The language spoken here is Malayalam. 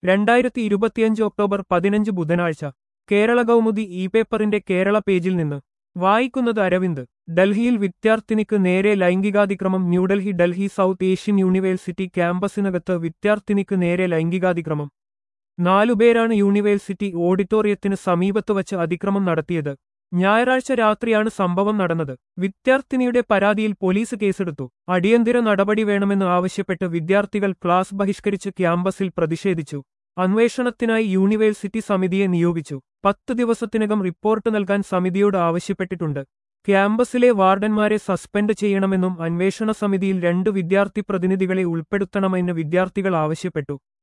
രണ്ടായിരത്തി ഇരുപത്തിയഞ്ച് ഒക്ടോബർ പതിനഞ്ച് ബുധനാഴ്ച കേരള കൗമുദി ഇ പേപ്പറിന്റെ കേരള പേജിൽ നിന്ന് വായിക്കുന്നത് അരവിന്ദ് ഡൽഹിയിൽ വിദ്യാർത്ഥിനിക്ക് നേരെ ലൈംഗികാതിക്രമം New Delhi Delhi South Asian University ക്യാമ്പസിനകത്ത് വിദ്യാർത്ഥിനിക്ക് നേരെ ലൈംഗികാതിക്രമം നാലുപേരാണ് യൂണിവേഴ്സിറ്റി ഓഡിറ്റോറിയത്തിന് സമീപത്ത് വച്ച് അതിക്രമം നടത്തിയത് ഞായറാഴ്ച രാത്രിയാണ് സംഭവം നടന്നത് വിദ്യാർത്ഥിനിയുടെ പരാതിയിൽ പോലീസ് കേസെടുത്തു അടിയന്തര നടപടി വേണമെന്ന് ആവശ്യപ്പെട്ട് വിദ്യാർത്ഥികൾ ക്ലാസ് ബഹിഷ്കരിച്ച് ക്യാമ്പസിൽ പ്രതിഷേധിച്ചു അന്വേഷണത്തിനായി യൂണിവേഴ്സിറ്റി സമിതിയെ നിയോഗിച്ചു പത്ത് ദിവസത്തിനകം റിപ്പോർട്ട് നൽകാൻ സമിതിയോട് ആവശ്യപ്പെട്ടിട്ടുണ്ട് ക്യാമ്പസിലെ വാർഡന്മാരെ സസ്പെൻഡ് ചെയ്യണമെന്നും അന്വേഷണ സമിതിയിൽ രണ്ട് വിദ്യാർത്ഥി പ്രതിനിധികളെ ഉൾപ്പെടുത്തണമെന്ന് വിദ്യാർത്ഥികൾ ആവശ്യപ്പെട്ടു